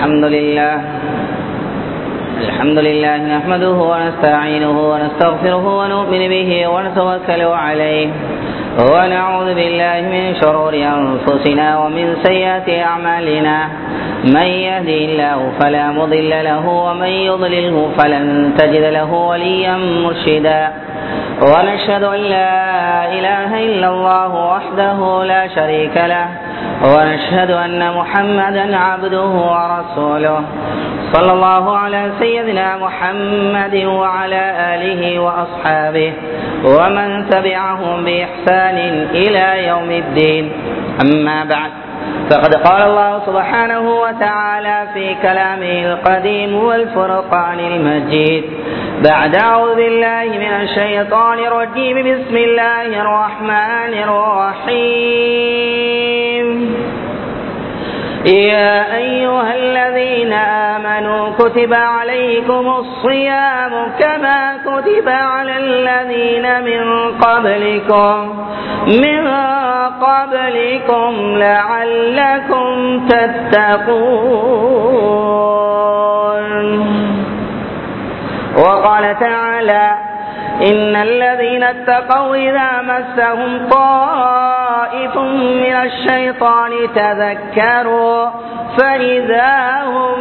الحمد لله الحمد لله نحمده ونستعينه ونستغفره ونؤمن به ونتوكل عليه ونعوذ بالله من شرور أنفسنا ومن سيئات أعمالنا من يهدي الله فلا مضل له ومن يضلله فلن تجد له وليا مرشدا ونشهد أن لا إله إلا الله وحده لا شريك له ونشهد أن محمدا عبده ورسوله صلى الله على سيدنا محمد وعلى آله وأصحابه ومن تبعهم بإحسان إلى يوم الدين أما بعد فقد قال الله سبحانه وتعالى في كلامه القديم والفرقان المجيد بعد أعوذ بالله من الشيطان الرجيم بسم الله الرحمن الرحيم يا أيها الذين آمنوا كتب عليكم الصيام كما كتب على الذين من قبلكم من قبلكم لعلكم تتقون وقال تعالى إن الذين اتقوا إذا مسهم طائف من الشيطان تذكروا فإذا هم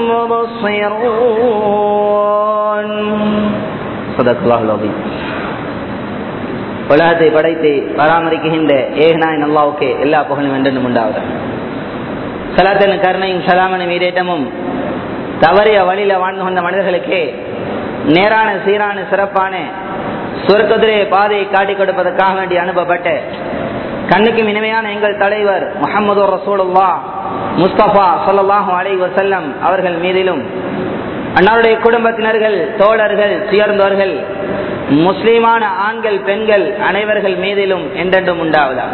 مبصرون صدق الله العظيم உலகத்தை படைத்து பராமரிக்கின்ற ஏகனாய் நல்லாவுக்கே எல்லா புகழும் என்றும் உண்டாவது சலாத்தன கருணையும் சலாமனும் ஈரேட்டமும் தவறிய வழியில வாழ்ந்து கொண்ட மனிதர்களுக்கே நேரான சீரான சிறப்பான சுருக்கத்திலே பாதையை காட்டிக் கொடுப்பதற்காக வேண்டி அனுப்பப்பட்ட கண்ணுக்கும் இனிமையான எங்கள் தலைவர் முகமது ரசூலுல்லா முஸ்தபா சொல்லாஹு அலை வசல்லம் அவர்கள் மீதிலும் அன்னாருடைய குடும்பத்தினர்கள் தோழர்கள் சேர்ந்தவர்கள் முஸ்லிமான ஆண்கள் பெண்கள் அனைவர்கள் மீதிலும் என்றென்றும் உண்டாவதா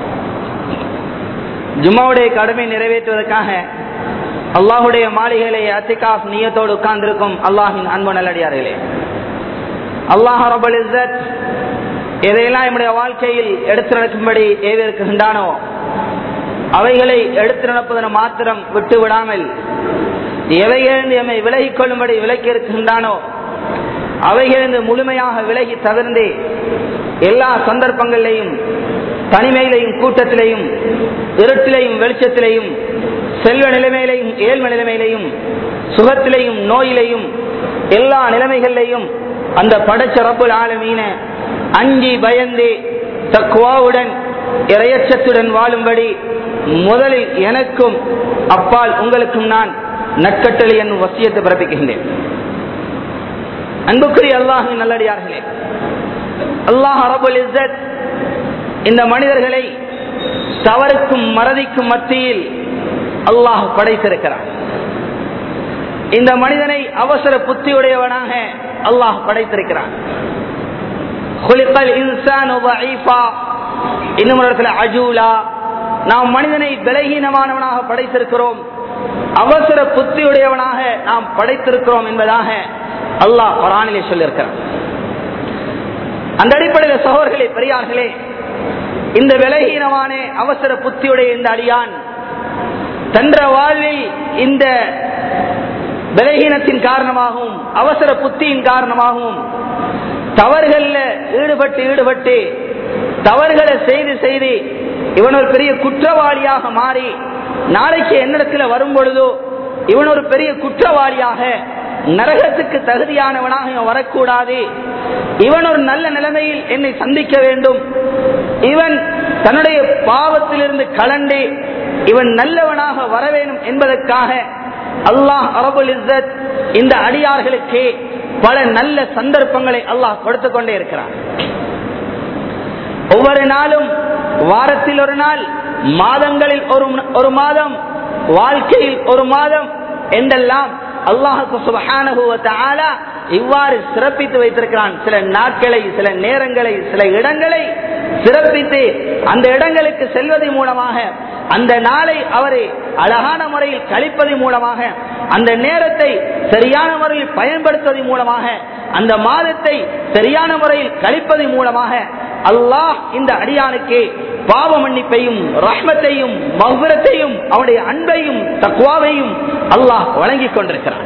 ஜும்மாவுடைய கடமை நிறைவேற்றுவதற்காக அல்லாஹுடைய மாளிகைகளை அத்திகாஃப் நீயத்தோடு உட்கார்ந்திருக்கும் அல்லாஹின் அன்பு நல்லடியார்களே அல்லாஹ் ரபுல் இஸ்ஸத் எதையெல்லாம் நம்முடைய வாழ்க்கையில் எடுத்து நடக்கும்படி ஏவிருக்கின்றானோ அவைகளை எடுத்து நடப்பதன் மாத்திரம் விட்டு விடாமல் எவைகளிலிருந்து எம்மை விலகிக் கொள்ளும்படி விலக்கி இருக்கின்றானோ அவைகளிலிருந்து முழுமையாக விலகி தவிர்ந்து எல்லா சந்தர்ப்பங்களிலையும் தனிமையிலையும் கூட்டத்திலையும் இருட்டிலையும் வெளிச்சத்திலையும் செல்வ நிலைமையிலையும் ஏழ்ம நிலைமையிலையும் சுகத்திலையும் நோயிலையும் எல்லா நிலைமைகளிலையும் அந்த படைச்ச ரப்புல் ஆலமீன அஞ்சி பயந்து தக்குவாவுடன் இரையச்சத்துடன் வாழும்படி முதலில் எனக்கும் அப்பால் உங்களுக்கும் நான் நற்கட்டளை என்னும் வசியத்தை பிறப்பிக்கின்றேன் அன்புக்குரிய அல்லாஹின் நல்லடியார்களே அல்லாஹ் அரபுல் இஸ்ஸத் இந்த மனிதர்களை தவறுக்கும் மறதிக்கும் மத்தியில் அல்லாஹ் படைத்திருக்கிறான் இந்த மனிதனை அவசர புத்தியுடையவனாக அல்லாஹ் படைத்திருக்கிறான் இன்னும் அஜூலா நாம் மனிதனை பலகீனமானவனாக படைத்திருக்கிறோம் அவசர புத்தியுடையவனாக நாம் படைத்திருக்கிறோம் என்பதாக அல்லாஹ் குரானிலே சொல்லியிருக்கிறான் அந்த அடிப்படையில் சகோதர்களே பெரியார்களே இந்த விலகீனமான அவசர புத்தியுடைய இந்த அடியான் தன்ற வாழ்வில் இந்த விலகீனத்தின் காரணமாகவும் அவசர புத்தியின் காரணமாகவும் தவறுகள்ல ஈடுபட்டு ஈடுபட்டு தவறுகளை செய்து செய்து இவன் ஒரு பெரிய குற்றவாளியாக மாறி நாளைக்கு என்னிடத்துல வரும் பொழுதோ இவன் ஒரு பெரிய குற்றவாளியாக நரகத்துக்கு தகுதியானவனாக இவன் வரக்கூடாது இவன் ஒரு நல்ல நிலைமையில் என்னை சந்திக்க வேண்டும் இவன் தன்னுடைய பாவத்திலிருந்து கலண்டு இவன் நல்லவனாக வர வேண்டும் என்பதற்காக அல்லாஹ் அரபுல் இஸ்ஸத் இந்த அடியார்களுக்கு பல நல்ல சந்தர்ப்பங்களை அல்லாஹ் கொடுத்து கொண்டே இருக்கிறான் ஒவ்வொரு நாளும் வாரத்தில் ஒரு நாள் மாதங்களில் ஒரு ஒரு மாதம் வாழ்க்கையில் ஒரு மாதம் என்றெல்லாம் அல்லாஹுக்கு சுபஹானுவ இவ்வாறு சிறப்பித்து வைத்திருக்கிறான் சில நாட்களை சில நேரங்களை சில இடங்களை சிறப்பித்து அந்த இடங்களுக்கு செல்வதன் மூலமாக அந்த நாளை அவரை அழகான முறையில் கழிப்பதன் மூலமாக அந்த நேரத்தை சரியான முறையில் பயன்படுத்துவதன் மூலமாக அந்த மாதத்தை சரியான முறையில் கழிப்பதன் மூலமாக அல்லாஹ் இந்த அடியானுக்கு பாவ மன்னிப்பையும் ரஹ்மத்தையும் மகுரத்தையும் அவனுடைய அன்பையும் தக்குவாவையும் அல்லாஹ் வழங்கிக் கொண்டிருக்கிறான்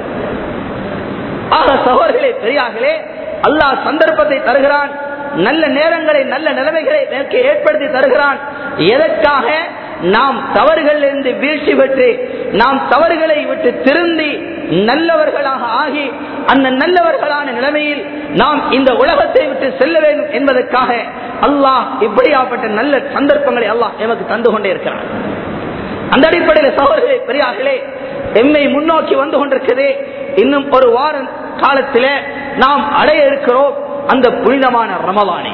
ஆக சகோதரர்களே பெரியார்களே அல்லாஹ் சந்தர்ப்பத்தை தருகிறான் நல்ல நேரங்களை நல்ல நிலைமைகளை எனக்கு ஏற்படுத்தி தருகிறான் எதற்காக நாம் தவறுகளிலிருந்து வீழ்ச்சி பெற்று நாம் தவறுகளை விட்டு திருந்தி நல்லவர்களாக ஆகி அந்த நல்லவர்களான நிலைமையில் நாம் இந்த உலகத்தை விட்டு செல்ல வேண்டும் என்பதற்காக அல்லாஹ் இப்படியாப்பட்ட நல்ல சந்தர்ப்பங்களை அல்லாஹ் எமக்கு தந்து கொண்டே இருக்கிறான் அந்த அடிப்படையில் சகோதரர்களே பெரியார்களே எம்மை முன்னோக்கி வந்து கொண்டிருக்கிறது இன்னும் ஒரு வார காலத்திலே நாம் அடைய இருக்கிறோம் அந்த புனிதமான ரமலானை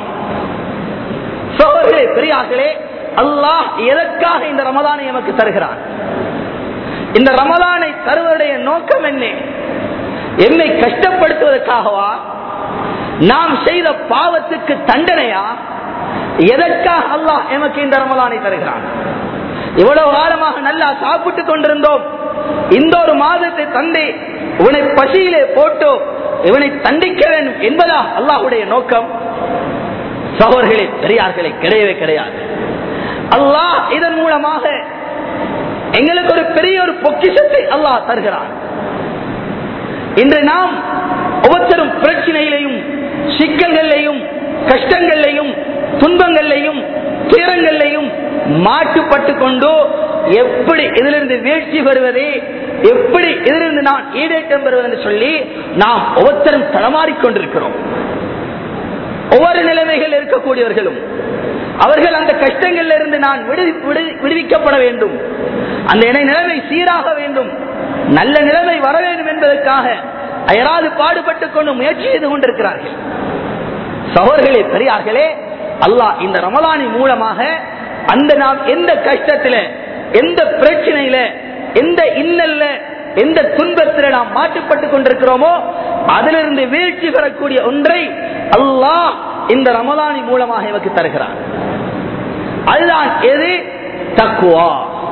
சகோதரர்களே பெரியார்களே அல்லாஹ் எதற்காக இந்த ரமலானை எமக்கு தருகிறான் இந்த ரமலானை தருவதுடைய நோக்கம் என்ன என்னை கஷ்டப்படுத்துவதற்காகவா நாம் செய்த பாவத்துக்கு தண்டனையா எதற்காக அல்லாஹ் எமக்கு இந்த ரமலானை தருகிறான் இவ்வளவு காலமாக நல்லா சாப்பிட்டு கொண்டிருந்தோம் இந்த ஒரு மாதத்தை தந்தை இவனை பசியிலே போட்டு இவனை தண்டிக்க வேண்டும் என்பதா அல்லாஹுடைய நோக்கம் சகோதர்களே பெரியார்களே கிடையவே கிடையாது அல்லாஹ் இதன் மூலமாக எங்களுக்கு ஒரு பெரிய ஒரு பொக்கிஷத்தை அல்லாஹ் தருகிறான் இன்று நாம் ஒவ்வொருத்தரும் பிரச்சனையிலையும் சிக்கல்களையும் கஷ்டங்களையும் துன்பங்களையும் துயரங்களையும் மாட்டுப்பட்டு கொண்டு எப்படி இதிலிருந்து வீழ்ச்சி பெறுவது எப்படி இதிலிருந்து நான் ஈடேற்றம் பெறுவது என்று சொல்லி நாம் ஒவ்வொருத்தரும் தளமாறிக்கொண்டிருக்கிறோம் ஒவ்வொரு நிலைமைகள் இருக்கக்கூடியவர்களும் அவர்கள் அந்த கஷ்டங்கள்ல இருந்து நான் விடு- விடு- விடுவிக்கப்பட வேண்டும் அந்த இணை நிலைமை சீராக வேண்டும் நல்ல நிலைமை வர வேண்டும் என்பதற்காக அயராது பாடுபட்டுக் கொண்டு முயற்சி செய்து கொண்டிருக்கிறார்கள் சகோதர்களே பெரியார்களே அல்லாஹ் இந்த ரமலானின் மூலமாக அந்த நாம் எந்த கஷ்டத்தில எந்த பிரச்சனையில எந்த இன்னல்ல எந்த துன்பத்தில நாம் மாட்டுப்பட்டுக் கொண்டிருக்கிறோமோ அதிலிருந்து வீழ்ச்சி பெறக்கூடிய ஒன்றை அல்லாஹ் இந்த ரமலானின் மூலமாக எனக்கு தருகிறான் அதுதான் எது தக்குவா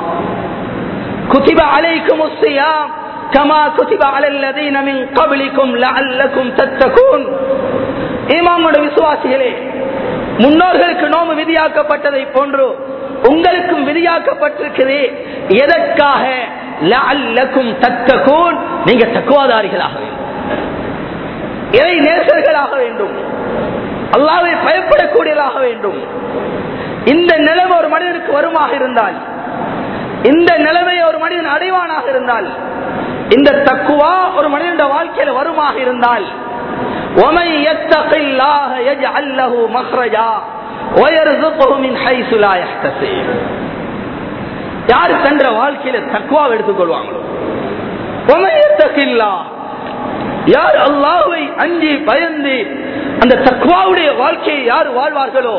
குதிப அலைக்கும் الصيام كما كتب على الذين من قبلكم لعلكم تتقون ஈமானோட விசுவாசிகளே முன்னோர்களுக்கு நோம்பு விதியாக்கப்பட்டதை போன்று உங்களுக்கும் விதியாக்கப்பட்டிருக்குது எதற்காக லஅல்லக்கும் தத்தகூன் நீங்க தக்குவாதாரிகளாக வேண்டும் இறை நேசர்களாக வேண்டும் அல்லாவை பயப்படக்கூடியதாக வேண்டும் இந்த நிலைமை ஒரு மனிதனுக்கு வருமாக இருந்தால் இந்த நிலைமை ஒரு மனிதன் அடைவானாக இருந்தால் இந்த தக்குவா ஒரு மனிதனுடைய வாழ்க்கையில வருமாக இருந்தால் ومن يتق الله يجعل له مخرجا ويرزقه من حيث لا يحتسب யார் தன்ற வாழ்க்கையில தக்குவா எடுத்துக்கொள்வாங்களோ ومن يتق الله யார் அல்லாஹ்வை அஞ்சி பயந்து அந்த தக்வாவுடைய வாழ்க்கையை யார் வாழ்வார்களோ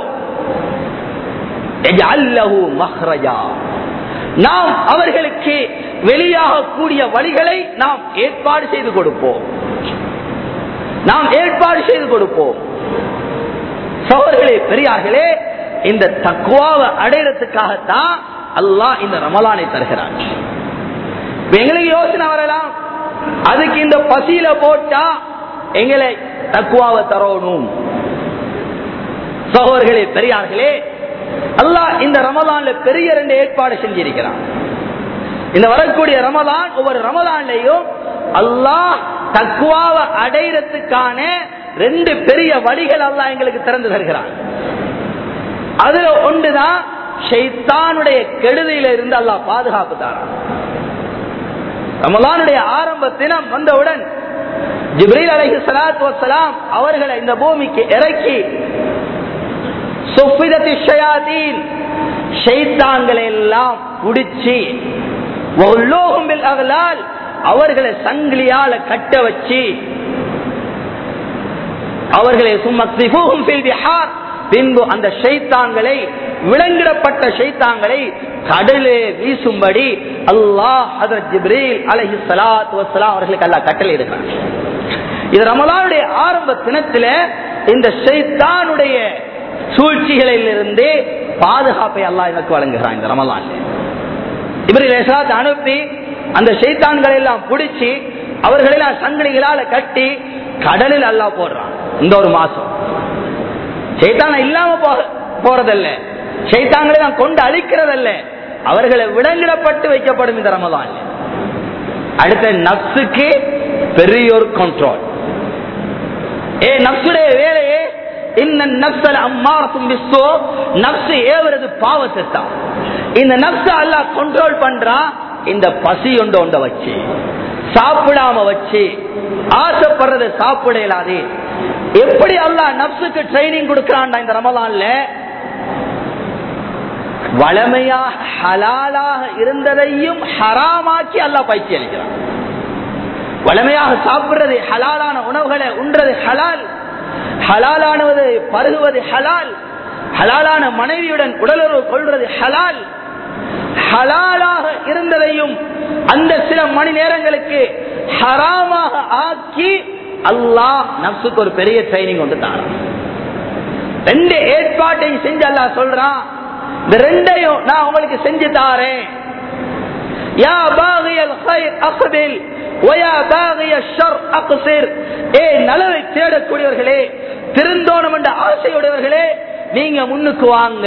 يجعل له مخرجا நாம் அவர்களுக்கு வெளியாகக்கூடிய வழிகளை நாம் ஏற்பாடு செய்து கொடுப்போம் நாம் ஏற்பாடு செய்து கொடுப்போம் சோழர்களே பெரியார்களே இந்த தக்குவாவை அடையறதுக்காகத்தான் அல்லாஹ் இந்த ரமலானை தருகிறான் இப்ப எங்களுக்கு யோசனை வரலாம் அதுக்கு இந்த பசியில போட்டா எங்களை தக்குவாவை தரணும் சகோதரர்களே பெரியார்களே அல்லாஹ் இந்த ரமலான்ல பெரிய ரெண்டு ஏற்பாடு செஞ்சிருக்கிறான் இந்த வரக்கூடிய ரமலான் ஒவ்வொரு ரமலான்லையும் அல்லாஹ் தக்குவாவை அடையறதுக்கான ரெண்டு பெரிய வழிகள் அல்லாஹ் எங்களுக்கு திறந்து தருகிறான் அதுல ஒன்றுதான் ஷைத்தானுடைய கெடுதியில இருந்து அல்லாஹ் பாதுகாப்பு தாரான் ரமலானுடைய ஆரம்ப தினம் வந்தவுடன் ஜிப்ரீல் அலைஹி ஸலாத்து வஸ்ஸலாம் அவர்களை இந்த பூமிக்கு இறக்கி சுஃபிதத்தி ஷயாதீன் ஷைத்தான்களை எல்லாம் புடிச்சு வல்லோஹும் பில் அகலால் அவர்களை சங்கிலியால கட்ட வச்சு அவர்களை சும்மக்திஃபூஹும் ஃபில் பிஹார் பின்பு அந்த ஷைத்தான்களை விலங்கிடப்பட்ட ஷைத்தான்களை கடலே வீசும்படி அல்லாஹ் ஹதரத் ஜிப்ரீல் அலைஹி ஸலாத்து வஸ்ஸலாம் அவர்களுக்கு அல்லாஹ் கட்டளை இருக்கிறார் இது ரமலானுடைய ஆரம்ப தினத்தில இந்த ஷைத்தானுடைய சூழ்ச்சிகளில் இருந்து பாதுகாப்பை அல்லாஹ் எனக்கு வழங்குகிறான் இந்த ரமலான்ல இவர்கள் அனுப்பி அந்த ஷைத்தான்களை எல்லாம் பிடிச்சி அவர்களெல்லாம் சங்கிலிகளால கட்டி கடலில் அல்லாஹ் போடுறான் இந்த ஒரு மாசம் சைத்தான இல்லாம போக போறதல்ல ஷைத்தான்களை நான் கொண்டு அழிக்கிறதல்ல அவர்களை விலங்கிடப்பட்டு வைக்கப்படும் இந்த ரமதான் அடுத்த நப்சுக்கு பெரிய ஒரு கண்ட்ரோல் ஏ நப்சுடைய வேலையே இந்த நப்சல் அம்மாரத்தும் விஸ்வோ நப்சு ஏவுறது பாவத்தை தான் இந்த நப்ச அல்லாஹ் கண்ட்ரோல் பண்றா இந்த பசி ஒன்று ஒண்ட வச்சு சாப்பிடாம வச்சு ஆசைப்படுறதை சாப்பிட இயலாது எப்படி அல்லாஹ் நப்சுக்கு ட்ரைனிங் கொடுக்கிறான் இந்த ரமலான்ல வளமையாக ஹலாலாக இருந்ததையும் ஹராமாக்கி அல்லாஹ் பயிற்சி அளிக்கிறான் வளமையாக சாப்பிடுறது ஹலாலான உணவுகளை உண்றது ஹலால் ஹலாலானது பருகுவது ஹலால் ஹலாலான மனைவியுடன் உடலுறவு கொள்வது ஹலால் ஹலாலாக இருந்ததையும் அந்த சில மணி நேரங்களுக்கு ஹராமாக ஆக்கி அல்லாஹ் நப்சுக்கு ஒரு பெரிய ட்ரைனிங் வந்து தாரான் ரெண்டு ஏற்பாட்டையும் செஞ்சு அல்லாஹ் சொல்றான் இந்த ரெண்டையும் நான் உங்களுக்கு செஞ்சு தாரேன் யா பாகியல் ஹைர் அக்பில் வயா பாகிய ஷர் அக்சிர் ஏ நலவை தேடக்கூடியவர்களே திருந்தோணம் என்ற ஆசையுடையவர்களே நீங்க முன்னுக்கு வாங்க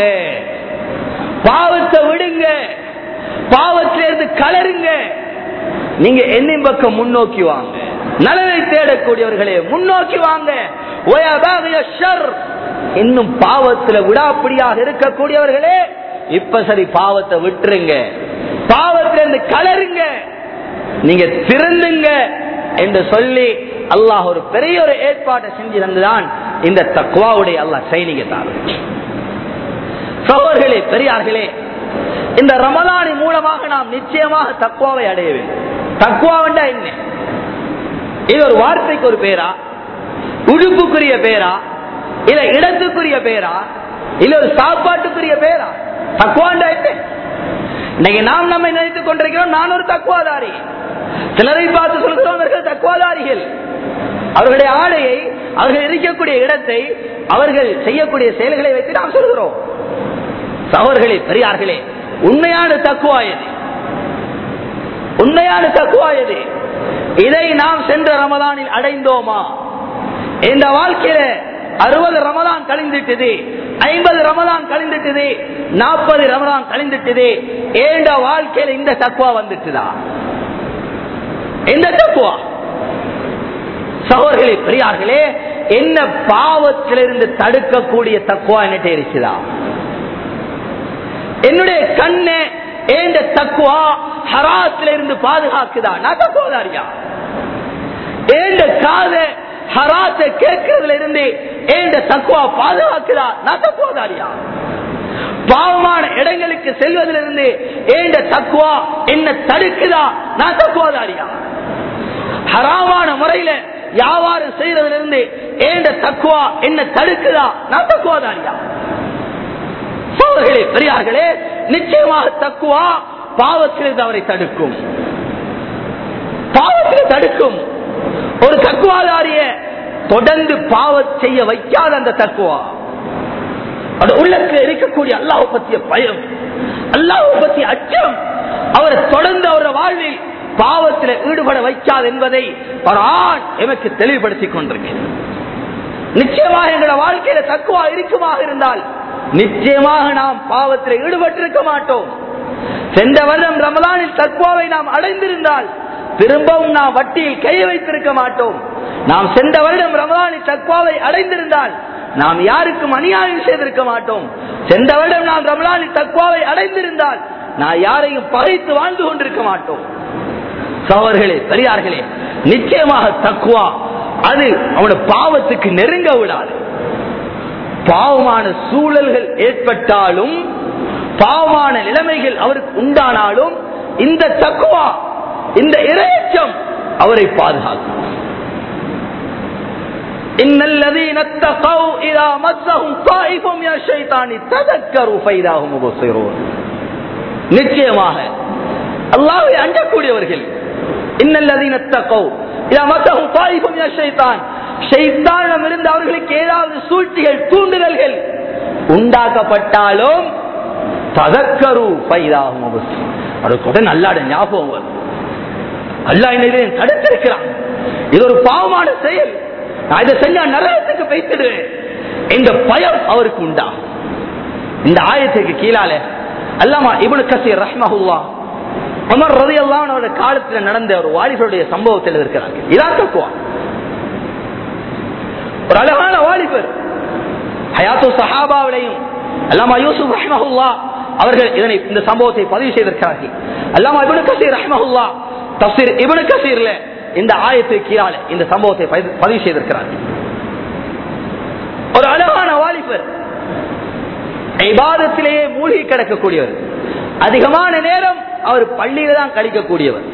பாவத்தை விடுங்க பாவத்திலிருந்து கலருங்க நீங்க என்னின் பக்கம் முன்னோக்கி வாங்க நலவை தேடக்கூடியவர்களே முன்னோக்கி வாங்க வயா பாகிய ஷர் இன்னும் பாவத்துல விடாப்பிடியாக இருக்கக்கூடியவர்களே இப்ப சரி பாவத்தை விட்டுருங்க பாவத்திலிருந்து கலருங்க நீங்க திருந்துங்க என்று சொல்லி அல்லாஹ் ஒரு பெரிய ஒரு ஏற்பாட்டை செஞ்சு தந்துதான் இந்த தக்குவாவுடைய அல்லாஹ் சைனிகத்தார் சகோதர்களே பெரியார்களே இந்த ரமலானி மூலமாக நாம் நிச்சயமாக தக்குவாவை அடைய வேண்டும் தக்குவாவண்டா என்ன இது ஒரு வார்த்தைக்கு ஒரு பேரா உடுப்புக்குரிய பேரா இல்ல இடத்துக்குரிய பேரா இல்ல ஒரு சாப்பாட்டுக்குரிய பேரா தக்குவாண்டா என்ன இன்னைக்கு நாம் நம்மை நினைத்துக் கொண்டிருக்கிறோம் நான் ஒரு தக்குவாதாரி சிலரை பார்த்து சொல்கிறோம் இவர்கள் தக்குவாதாரிகள் அவர்களுடைய ஆடையை அவர்கள் இருக்கக்கூடிய இடத்தை அவர்கள் செய்யக்கூடிய செயல்களை வைத்து நாம் சொல்கிறோம் சவர்களே பெரியார்களே உண்மையான தக்குவா எது உண்மையான தக்குவா எது இதை நாம் சென்ற ரமதானில் அடைந்தோமா இந்த வாழ்க்கையில அறுபது ரமதான் கழிந்துட்டது ஐம்பது ரமதான் கழிந்துட்டது நாற்பது ரமதான் கழிந்துட்டது ஏண்ட வாழ்க்கையில இந்த தக்குவா வந்துட்டுதா எந்த தக்குவா சகோதர்களே பெரியார்களே என்ன பாவத்திலிருந்து தடுக்கக்கூடிய தக்குவா என்ன இருக்குதா என்னுடைய கண்ணு ஏண்ட தக்குவா ஹராத்துல இருந்து பாதுகாக்குதா நான் தக்குவதாரியா ஏண்ட காத ஹராத்தை கேட்கறதுல இருந்து ஏண்ட தக்குவா பாதுகாக்குதா நான் தக்குவதாரியா பாவமான இடங்களுக்கு செல்வதிலிருந்து ஏண்ட தக்குவா என்ன தடுக்குதா நான் தக்குவதாரியா ஹராமான முறையில வியாபாரம் செய்யறதுல இருந்து ஏண்ட தக்குவா என்ன தடுக்குதா நான் தக்குவாதாரியா சோழர்களே பெரியார்களே நிச்சயமாக தக்குவா பாவத்திலிருந்து அவரை தடுக்கும் பாவத்தில் தடுக்கும் ஒரு தக்குவாதாரிய தொடர்ந்து பாவ செய்ய வைக்காத அந்த தக்குவா அது உள்ளத்தில் இருக்கக்கூடிய அல்லாஹ் பற்றிய பயம் அல்லாஹ் பற்றிய அச்சம் அவரை தொடர்ந்து அவருடைய வாழ்வில் பாவத்தில் ஈடுபட வைக்காது என்பதை ஒரு ஆண் எமக்கு தெளிவுபடுத்திக் கொண்டிருக்கிறது நிச்சயமாக எங்களோட வாழ்க்கையில தக்குவா இருக்குமாக இருந்தால் நிச்சயமாக நாம் பாவத்தில் ஈடுபட்டிருக்க மாட்டோம் சென்ற வருடம் ரமலானில் தக்குவாவை நாம் அடைந்திருந்தால் திரும்பவும் நாம் வட்டியில் கை வைத்திருக்க மாட்டோம் நாம் சென்ற வருடம் ரமலானில் தக்குவாவை அடைந்திருந்தால் நாம் யாருக்கும் அநியாயம் செய்திருக்க மாட்டோம் சென்ற வருடம் நாம் ரமலானில் தக்குவாவை அடைந்திருந்தால் நான் யாரையும் பகைத்து வாழ்ந்து கொண்டிருக்க மாட்டோம் சவர்களே பெரியார்களே நிச்சயமாக தக்குவா அது அவனோட பாவத்துக்கு நெருங்க விடாது பாவமான சூழல்கள் ஏற்பட்டாலும் பாவமான நிலைமைகள் அவருக்கு உண்டானாலும் இந்த தக்குவா இந்த இரையச்சம் அவரை பாதுகாக்கும் إن الذين اتقوا إذا مسهم طائف من الشيطان تذكروا فإذا هم مبصرون நிச்சயமாக அல்லாஹ்வை அஞ்சக்கூடியவர்கள் இன்னல்லதீன தக்கவு இதா மத்தஹும் தாயிஃபும் மின ஷைத்தான் ஷைத்தானிடம் இருந்து அவர்களுக்கு ஏதாவது சூழ்ச்சிகள் தூண்டுதல்கள் உண்டாக்கப்பட்டாலும் ததக்கரு பைதாகும் அவருக்கு உடனே நல்லாட ஞாபகம் வரும் அல்லா என்னை தடுத்திருக்கிறான் இது ஒரு பாவமான செயல் நான் இதை செஞ்சா நரகத்துக்கு வைத்திடுவேன் என்ற பயம் அவருக்கு உண்டா இந்த ஆயத்துக்கு கீழால அல்லாமா இப்னு கசீர் ரஹ்மஹுல்லா உமர் ரலியல்லாஹு அன்ஹு காலத்துல நடந்த ஒரு வாலிபருடைய சம்பவத்தில் இருக்கிறாங்க இதான் தக்குவா ஒரு அழகான வாலிபர் ஹயாத்து சஹாபாவிலையும் அல்லாமா யூசுப் ரஹ்மஹுல்லா அவர்கள் இதனை இந்த சம்பவத்தை பதிவு செய்திருக்கிறார்கள் அல்லாமா இப்னு கசீர் ரஹ்மஹுல்லா தஃசீர் இப்னு கசீர்ல இந்த ஆயத்தை கீழால இந்த சம்பவத்தை பதிவு- பதிவு செய்திருக்கிறார்கள் ஒரு அழகான வாலிபர் இபாதத்திலேயே மூழ்கி கிடக்கக்கூடியவர் அதிகமான நேரம் அவர் பள்ளியில தான் கழிக்கக்கூடியவர்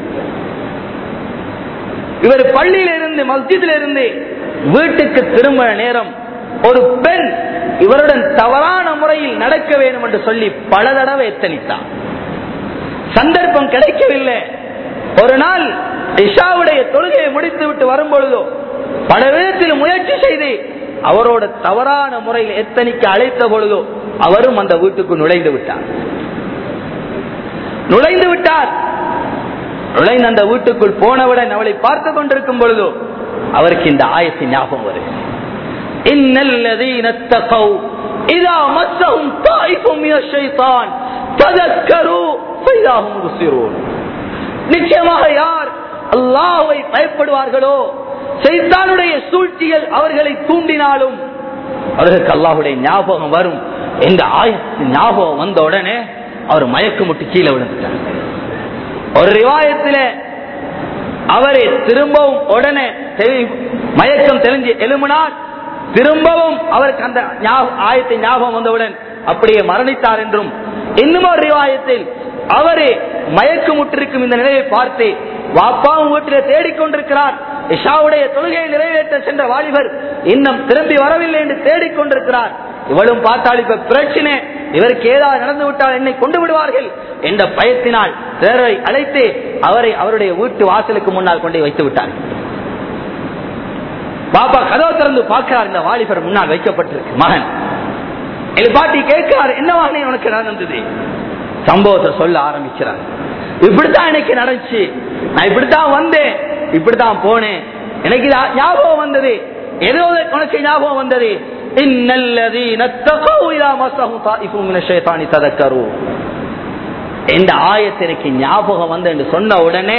இவர் பள்ளியில இருந்து மஸ்ஜிதில இருந்து வீட்டுக்கு திரும்ப நேரம் ஒரு பெண் இவருடன் தவறான முறையில் நடக்க வேண்டும் என்று சொல்லி பல தடவை எத்தனித்தார் சந்தர்ப்பம் கிடைக்கவில்லை ஒரு நாள் இஷாவுடைய தொழுகையை முடித்து விட்டு வரும் பொழுதோ பல விதத்தில் முயற்சி செய்து அவரோட தவறான முறையில் எத்தனிக்க அழைத்த பொழுதோ அவரும் அந்த வீட்டுக்கு நுழைந்து விட்டார் நுழைந்து விட்டார் நுழைந்து அந்த வீட்டுக்குள் போனவுடன் அவளை பார்த்து கொண்டிருக்கும் பொழுதோ அவருக்கு இந்த ஆயத்தின் ஞாபகம் வருது இன்னல்லதீன தகவ் இதா மஸ்ஸஹும் தாயிஃபும் மினஷ் ஷைத்தான் ததக்கரு ஃபைதாஹும் முப்சிரூன் நிச்சயமாக யார் அல்லாஹ்வை பயப்படுவார்களோ சைத்தானுடைய சூழ்ச்சிகள் அவர்களை தூண்டினாலும் அவர்களுக்கு அல்லாஹ்வுடைய ஞாபகம் வரும் என்ற ஆயத்தின் ஞாபகம் வந்த உடனே அவர் மயக்கமுட்டு கீழே விழுந்துட்டார் ஒரு ரிவாயத்திலே அவரை திரும்பவும் உடனே தெளி- மயக்கம் தெரிஞ்சு எழும்பினார் திரும்பவும் அவருக்கு அந்த ஞாப- ஆயத்தை ஞாபகம் வந்தவுடன் அப்படியே மரணித்தார் என்றும் இன்னும் ஒரு ரிவாயத்தில் அவரே மயக்கமுற்றிருக்கும் இந்த நிலையை பார்த்து வாப்பாவும் வீட்டிலே தேடிக்கொண்டிருக்கிறார் இஷாவுடைய தொழுகையை நிறைவேற்ற சென்ற வாலிபர் இன்னும் திரும்பி வரவில்லை என்று தேடிக்கொண்டிருக்கிறார் இவளும் பார்த்தால் இப்ப பிரச்சனை இவருக்கு ஏதாவது நடந்து விட்டால் என்னை கொண்டு விடுவார்கள் என்ற பயத்தினால் சிலரை அழைத்து அவரை அவருடைய வீட்டு வாசலுக்கு முன்னால் கொண்டு வைத்து விட்டார் பாப்பா கதவை திறந்து பார்க்கிறார் இந்த வாலிபர் முன்னால் வைக்கப்பட்டிருக்கு மகன் பாட்டி கேட்கிறார் என்ன மகனே உனக்கு நடந்தது சம்பவத்தை சொல்ல ஆரம்பிக்கிறார் இப்படித்தான் எனக்கு நடந்துச்சு நான் இப்படித்தான் வந்தேன் இப்படித்தான் போனேன் எனக்கு இது ஞாபகம் வந்தது ஏதோ உனக்கு ஞாபகம் வந்தது இன்னல்லதீன தகவு இதா மஸ்ஸஹு தாயிஃபும் மினஷ் ஷைத்தானி ததக்கரு இந்த ஆயத்து எனக்கு ஞாபகம் வந்து என்று சொன்ன உடனே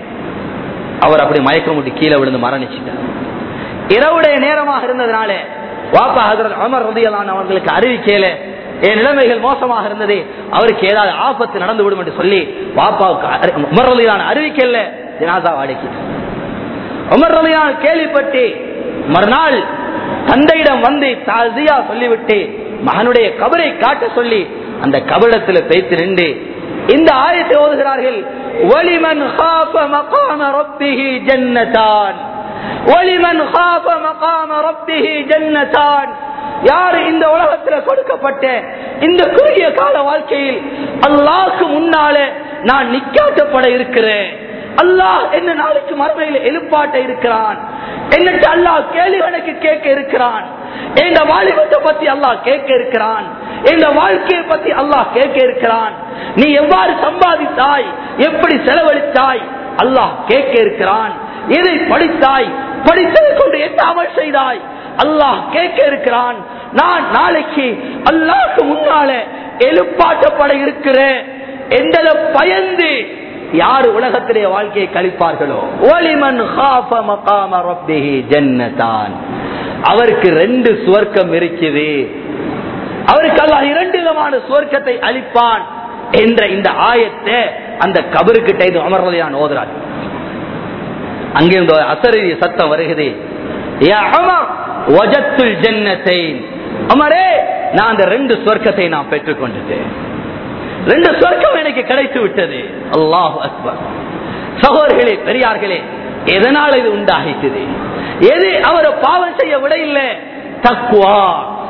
அவர் அப்படி மயக்கம் விட்டு கீழே விழுந்து மரணிச்சிட்டார் இரவுடைய நேரமாக இருந்ததுனால வாப்பா ஹதரத் அமர் ரதியலான் அவர்களுக்கு அறிவிக்கையில என் நிலைமைகள் மோசமாக இருந்தது அவருக்கு ஏதாவது ஆபத்து நடந்து விடும் என்று சொல்லி வாப்பாவுக்கு அறி- உமர் ரலியான அறிவிக்கையில ஜனாதா அடக்கிட்டார் உமர் ரலியான் கேள்விப்பட்டு மறுநாள் தந்தையிடம் வந்து தாசியா சொல்லிவிட்டு மகனுடைய கபரை காட்ட சொல்லி அந்த கபரிடத்தில் பேத்து நின்று இந்த ஆயத்தை ஓதுகிறார்கள் ஒளிமன் خاف مقام ربه جنتان ஒளிமன் خاف مقام ربه جنتان யார் இந்த உலகத்தில் கொடுக்கப்பட்ட இந்த குறுகிய கால வாழ்க்கையில் அல்லாஹ்க்கு முன்னாலே நான் நிக்காட்டப்பட இருக்கிறேன் அல்லாஹ் என்ன நாளைக்கு மறுமையில் எழுப்பாட்ட இருக்கிறான் என்னட்டு அல்லாஹ் கேள்வி கணக்கு கேட்க இருக்கிறான் இந்த வாலிபத்தை பத்தி அல்லாஹ் கேட்க இருக்கிறான் இந்த வாழ்க்கையை பத்தி அல்லாஹ் கேட்க இருக்கிறான் நீ எவ்வாறு சம்பாதித்தாய் எப்படி செலவழித்தாய் அல்லாஹ் கேட்க இருக்கிறான் எதை படித்தாய் படித்ததை கொண்டு என்ன அமல் செய்தாய் அல்லாஹ் கேட்க இருக்கிறான் நான் நாளைக்கு அல்லாஹ்க்கு முன்னால எழுப்பாட்டப்பட இருக்கிறேன் என்றத பயந்து யார் உலகத்திலே வாழ்க்கையை கழிப்பார்களோ ஒளிமன் ஹாஃப மகாம ரப்பிஹி ஜன்னதான் அவருக்கு ரெண்டு சுவர்க்கம் இருக்குது அவருக்கு அல்லாஹ் இரண்டு விதமான சுவர்க்கத்தை அளிப்பான் என்ற இந்த ஆயத்தை அந்த கபருக்கிட்ட இது அமர்வதையான் ஓதுறார் அங்கிருந்து ஒரு அசரீரிய சத்தம் வருகிறது யா அமர், வஜத்துல் ஜன்னத்தைன். அமரே நான் அந்த ரெண்டு சொர்க்கத்தை நான் பெற்றுக் கொண்டுட்டேன் ரெண்டு சொர்க்கம் எனக்கு கிடைத்து விட்டது அல்லாஹ் அக்பர் சகோதரர்களே பெரியார்களே எதனால் இது உண்டாகிட்டது எது அவர் பாவம் செய்ய விட இல்லை தக்குவா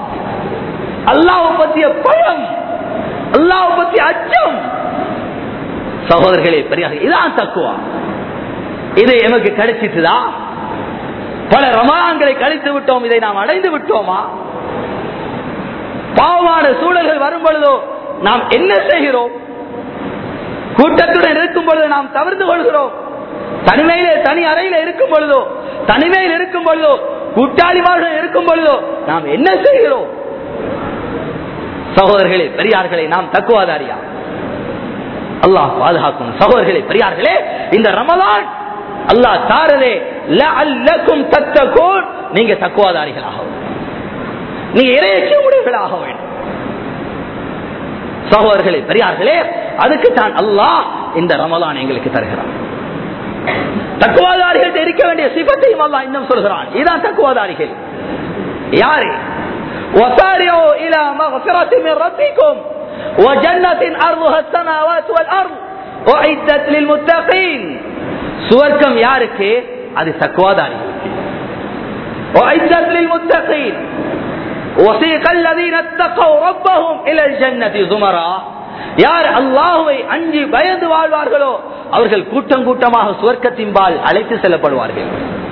அல்லாஹ் பத்திய பயம் அல்லாஹ் பத்திய அச்சம் சகோதரர்களே பெரியார்கள் இதான் தக்குவா இது எமக்கு கிடைச்சிட்டுதா பல ரமான்களை கழித்து விட்டோம் இதை நாம் அடைந்து விட்டோமா பாவமான சூழல்கள் வரும் பொழுதோ நாம் என்ன செய்கிறோம் கூட்டத்துடன் இருக்கும் பொழுது நாம் தவிர்த்து கொள்கிறோம் தனிமையிலே தனி அறையில இருக்கும் பொழுதோ தனிமையில் இருக்கும் பொழுதோ கூட்டாளிமார்கள் இருக்கும் பொழுதோ நாம் என்ன செய்கிறோம் சகோதரர்களே பெரியார்களே நாம் தக்குவாதாரியா அல்லாஹ் பாதுகாக்கும் சகோதரர்களே பெரியார்களே இந்த ரமலான் அல்லாஹ் தாரதே லஅல்லக்கும் தத்தகூன் நீங்க தக்குவாதாரிகளாக நீங்க இறையற்ற முடிவுகளாக வேண்டும் சகோதரர்களே பெரியார்களே அதுக்கு தான் அல்லாஹ் இந்த ரமலான் எங்களுக்கு தருகிறான் தக்குவாதாரிகள் இருக்க வேண்டிய சிபத்தையும் அல்லாஹ் இன்னும் சொல்கிறான் இதான் தக்குவாதாரிகள் யாரு وسارعوا إلى مغفرة من ربكم وجنة أرضها السماوات والأرض أعدت للمتقين சுவர்க்கம் யாருக்கு அது தக்குவாதாரிகளுக்கு أعدت للمتقين وسيق الذين اتقوا ربهم إلى الجنة زمرا யார் அல்லாஹுவை அஞ்சி பயந்து வாழ்வார்களோ அவர்கள் கூட்டம் கூட்டமாக சுவர்க்கத்தின்பால் அழைத்து செல்லப்படுவார்கள்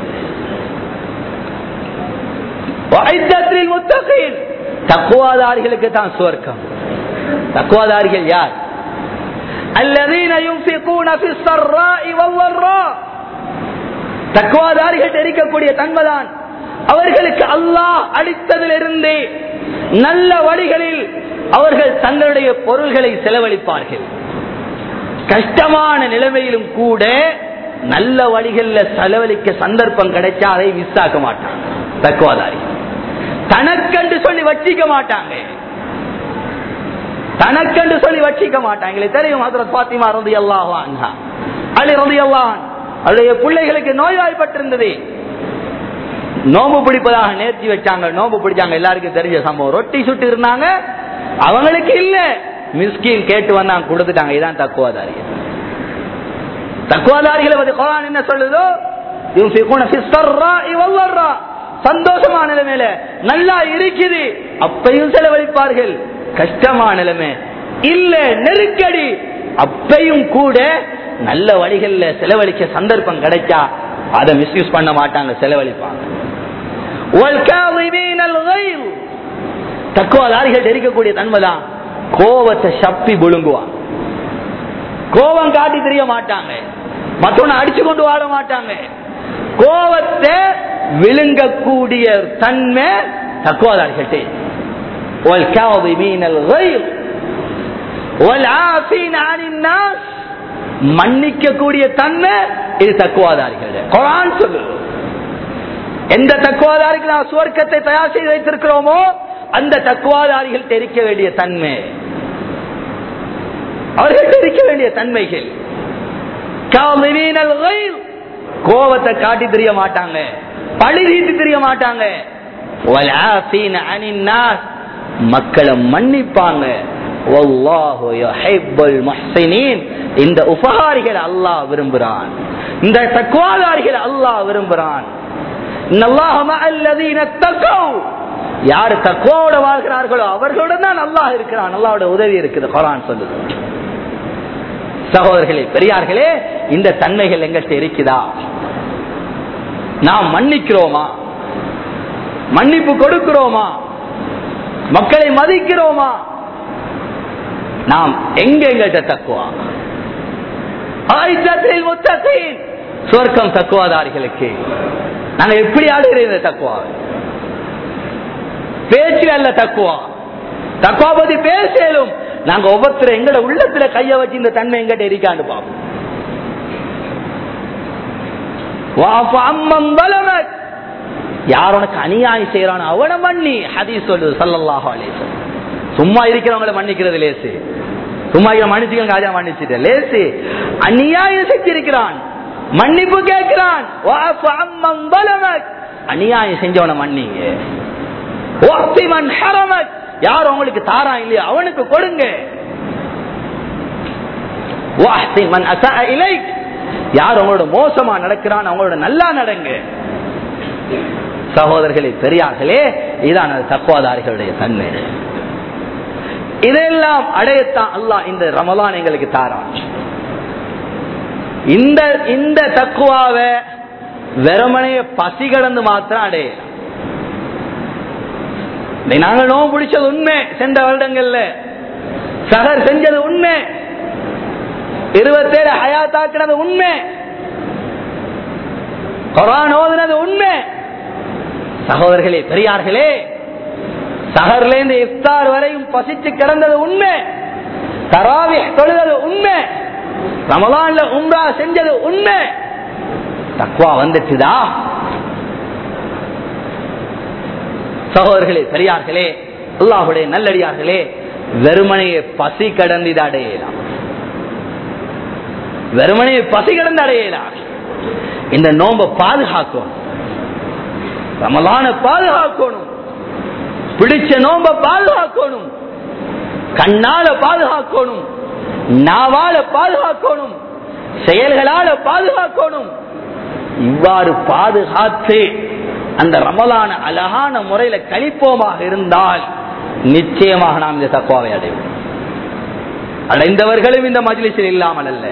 தக்குவாதாரிகளுக்கு தான் சுவர்க்கம் தக்குவாதாரிகள் யார் الذين ينفقون في السراء والضراء தக்குவாதாரிகள் இருக்கக்கூடிய தன்மைதான் அவர்களுக்கு அல்லாஹ் அளித்ததிலிருந்து நல்ல வழிகளில் அவர்கள் தங்களுடைய பொருள்களை செலவழிப்பார்கள் கஷ்டமான நிலைமையிலும் கூட நல்ல வழிகள்ல செலவழிக்க சந்தர்ப்பம் கிடைச்சா அதை மிஸ் ஆக்க மாட்டாங்க தக்குவாதாரி தனக்கென்று சொல்லி வச்சிக்க மாட்டாங்க தனக்கென்று சொல்லி வச்சிக்க மாட்டாங்களே தெரியும் ஹசரத் பாத்திமா ரதி அல்லாஹான் அலி ரதி அல்லாஹான் அவருடைய பிள்ளைகளுக்கு நோய்வாய்ப்பட்டிருந்தது நோம்பு பிடிப்பதாக நேர்த்தி வச்சாங்க நோம்பு பிடிச்சாங்க எல்லாருக்கும் தெரிஞ்ச சம்பவம் ரொட்டி சுட்டு இருந்தாங்க அவங்களுக்கு இல்ல மிஸ்கின் கேட்டு வந்தாங்க கொடுத்துட்டாங்க இதான் தக்குவாதாரி தக்குவாதாரிகளை பத்தி குரான் என்ன சொல்லுதோ சந்தோஷமான நிலைமையில நல்லா இருக்குது அப்பையும் செலவழிப்பார்கள் கஷ்டமான நிலைமை இல்ல நெருக்கடி அப்பையும் கூட நல்ல வழிகள்ல செலவழிக்க சந்தர்ப்பம் கிடைச்சா அதை மிஸ்யூஸ் பண்ண மாட்டாங்க செலவழிப்பாங்க தக்குவாதாரிகள் இருக்கக்கூடிய தன்மைதான் கோவத்தை சப்பி புழுங்குவான் கோவம் காட்டி தெரிய மாட்டாங்க மற்றவனை அடிச்சு கொண்டு வாழ மாட்டாங்க கோவத்தை விழுங்கக்கூடிய தன்மை தக்குவாதாரிகள்கிட்ட والكاظمين الغيظ والعافين عن الناس மன்னிக்க கூடிய தன்மை இது தக்குவாதாரிகள் குரான் சொல்லு எந்த தக்குவாதாரிக்கு நாம் சுவர்க்கத்தை தயார் செய்து வைத்திருக்கிறோமோ அந்த தக்குவாதாரிகள் தெரிக்க வேண்டிய தன்மை அவர்கள் தெரிக்க வேண்டிய தன்மைகள் கோபத்தை காட்டி தெரிய மாட்டாங்க பழி தீட்டு தெரிய மாட்டாங்க மக்களை மன்னிப்பாங்க இந்த உபகாரிகள் அல்லாஹ் விரும்புகிறான் இந்த தக்குவாதாரிகள் அல்லாஹ் விரும்புகிறான் யாரு தக்குவோட வாழ்கிறார்களோ அவர்களுடன் தான் அல்லாஹ் இருக்கிறான் அல்லாவோட உதவி இருக்குது குரான் சொல்லுது சகோதரர்களே பெரியார்களே இந்த தன்மைகள் எங்கிட்ட இருக்குதா நாம் மன்னிக்கிறோமா மன்னிப்பு கொடுக்கிறோமா மக்களை மதிக்கிறோமா நாம் எங்க எங்கிட்ட தக்குவா சுவர்க்கம் தக்குவாதாரிகளுக்கு நாங்க எப்படி ஆடுகிறோம் இந்த தக்குவா பேச்சு அல்ல தக்குவா தக்குவா பத்தி பேசலும் நாங்க ஒவ்வொருத்தரும் எங்கட உள்ளத்துல கைய வச்சு இந்த தன்மை எங்கிட்ட இருக்காண்டு பார்ப்போம் யார் உனக்கு அநியாயம் செய்யறானோ அவனை மன்னி ஹதீஸ் சொல்லுது சல்லல்லாஹு அலேசன் சும்மா இருக்கிறவங்கள மன்னிக்கிறது லேசு சும்மா மன்னிச்சுக்க ராஜா மன்னிச்சுட்டு லேசு அநியாயம் செஞ்சிருக்கிறான் மன்னிப்பு கேட்கிறான் அநியாயம் செஞ்சவனை மன்னிங்க யார் உங்களுக்கு தாரா இல்லையா அவனுக்கு கொடுங்க யார் உங்களோட மோசமா நடக்கிறான் அவங்களோட நல்லா நடங்க சகோதரர்களே பெரியார்களே இதான் தக்குவாதாரிகளுடைய தன்மை இதெல்லாம் அடையத்தான் அல்லாஹ் இந்த ரமலான் எங்களுக்கு தாரான் இந்த இந்த தக்குவாவை வெறுமனைய பசி கடந்து மாத்திரம் அடையலாம் நாங்க நோவு பிடிச்சது உண்மை சென்ற வருடங்கள்ல சகர் செஞ்சது உண்மை இருபத்தேழு ஹயாத்தாக்குனது உண்மை குரான் ஓதுனது உண்மை சகோதரர்களே பெரியார்களே சஹர்ல இருந்து இஃப்தார் வரையும் பசிச்சு கிடந்தது உண்மை தராவி தொழுதது உண்மை ரமலான்ல உம்ரா செஞ்சது உண்மை தக்வா வந்துச்சுதா சகோதரர்களே பெரியார்களே அல்லாஹுடைய நல்லடியார்களே வெறுமனையை பசி கடந்து இதை அடையலாம் வெறுமனையை பசி கடந்து அடையலாம் இந்த நோம்ப பாதுகாக்கணும் ரமலான பாதுகாக்கணும் பிடிச்ச நோம்ப பாதுகாக்கணும் கண்ணால பாதுகாக்கணும் நாவால பாதுகாக்கணும் செயல்களால பாதுகாக்கணும் இவ்வாறு பாதுகாத்து அந்த ரமலான அழகான முறையில கழிப்போமாக இருந்தால் நிச்சயமாக நாம் இந்த தக்குவாவை அடைவோம் அடைந்தவர்களும் இந்த மஜ்லிஸில் இல்லாமல் அல்ல